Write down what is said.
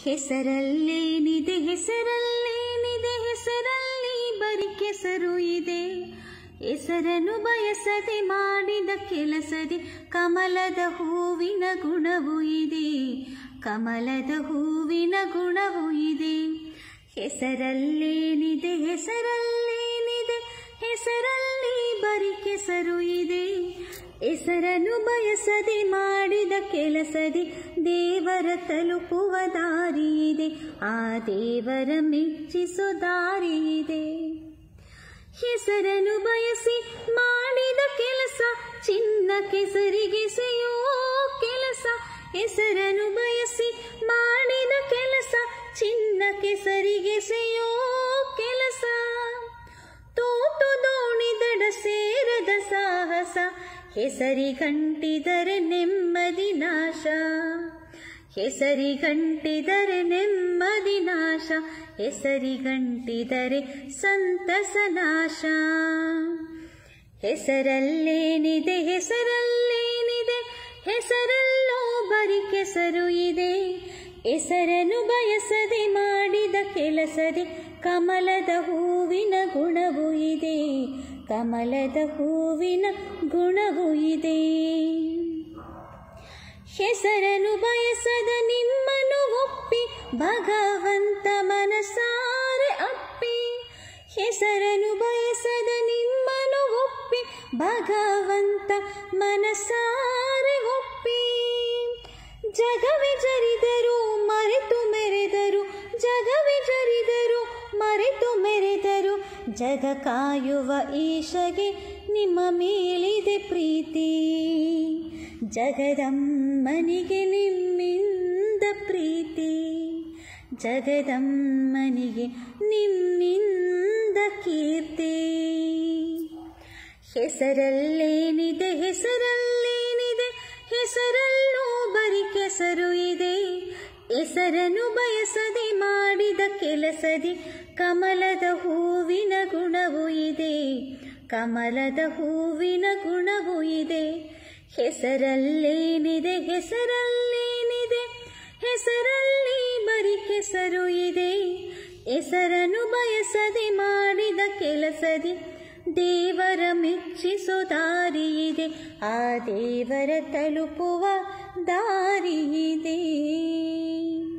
ಹೆಸರಲ್ಲೇನಿದೆ ಹೆಸರಲ್ಲೇನಿದೆ ಹೆಸರಲ್ಲಿ ಬರಿ ಕೆಸರು ಇದೆ ಹೆಸರನ್ನು ಬಯಸದೆ ಮಾಡಿದ ಕೆಲಸದೆ ಕಮಲದ ಹೂವಿನ ಗುಣವೂ ಇದೆ ಕಮಲದ ಹೂವಿನ ಗುಣವೂ ಇದೆ ಹೆಸರಲ್ಲೇನಿದೆ ಹೆಸರಲ್ಲೇನಿದೆ ಹೆಸರಲ್ಲಿ ಬರಿ ಕೆಸರು ಇದೆ ಹೆಸರನ್ನು ಬಯಸದೆ ಮಾಡಿದ ಕೆಲಸದೆ ದೇವರ ತಲುಪುವ ದಾರಿ ಇದೆ ಆ ದೇವರ ಮೆಚ್ಚಿಸೋ ದಾರಿ ಇದೆ ಹೆಸರನ್ನು ಬಯಸಿ ಮಾಡಿದ ಕೆಲಸ ಚಿನ್ನ ಕೆಸರಿಗೆಸೆಯೋ ಕೆಲಸ ಹೆಸರನ್ನು ಬಯಸಿ ಮಾಡಿದ ಕೆಲಸ ಚಿನ್ನ ಕೆಸರಿಗೆಸೆಯೋ ಕೆಲಸ ತೋಟು ದೋಣಿ ದಡ ಸೇರದ ಸಾಹಸ ಹೆಸರಿಗಂಟಿದರೆ ನೆಮ್ಮದಿ ನಾಶ ಹೆಸರಿಗಂಟಿದರೆ ನೆಮ್ಮದಿ ನಾಶ ಹೆಸರಿಗಂಟಿದರೆ ಸಂತಸ ನಾಶ ಹೆಸರಲ್ಲೇನಿದೆ ಹೆಸರಲ್ಲೇನಿದೆ ಹೆಸರಲ್ಲೋ ಬರಿ ಕೆಸರು ಇದೆ ಹೆಸರನ್ನು ಬಯಸದೆ ಮಾಡಿದ ಕೆಲಸದೆ ಕಮಲದ ಹೂವಿನ ಗುಣವೂ ಇದೆ ಕಮಲದ ಹೂವಿನ ಗುಣವೂ ಇದೆ ಹೆಸರನ್ನು ಬಯಸದ ನಿಮ್ಮನ್ನು ಒಪ್ಪಿ ಭಗವಂತ ಮನಸಾರೆ ಅಪ್ಪಿ ಹೆಸರನ್ನು ಬಯಸದ ನಿಮ್ಮನ್ನು ಒಪ್ಪಿ ಭಗವಂತ ಮನಸಾರೆ ಒಪ್ಪಿ ಜಗವೆ ಜರಿದರು ಮರೆತು ಮೆರೆದರು ಜಗವೆ ಜರಿದರು ಮರೆತು ಮೆರೆದರು ಜಗ ಕಾಯುವ ಈಶಗೆ ನಿಮ್ಮ ಮೇಲಿದೆ ಪ್ರೀತಿ ಜಗದಮ್ಮನಿಗೆ ನಿಮ್ಮಿಂದ ಪ್ರೀತಿ ಜಗದಮ್ಮನಿಗೆ ನಿಮ್ಮಿಂದ ಕೀರ್ತಿ ಹೆಸರಲ್ಲೇನಿದೆ ಹೆಸರಲ್ಲೇನಿದೆ ಹೆಸರಲ್ಲೂ ಬರಿ ಕೆಸರು ಇದೆ ಹೆಸರನ್ನು ಬಯಸದೆ ಮಾಡಿದ ಕೆಲಸದಿ ಕಮಲದ ಹೂವಿನ ಗುಣವೂ ಇದೆ ಕಮಲದ ಹೂವಿನ ಗುಣವೂ ಇದೆ ಹೆಸರಲ್ಲೇನಿದೆ ಹೆಸರಲ್ಲೇನಿದೆ ಹೆಸರಲ್ಲಿ ಬರಿ ಕೆಸರು ಇದೆ ಹೆಸರನ್ನು ಬಯಸದೆ ಮಾಡಿದ ಕೆಲಸದಿ ದೇವರ ಮೆಚ್ಚಿಸೋ ದಾರಿ ಇದೆ ಆ ದೇವರ ತಲುಪುವ ದಾರಿ ಇದೆ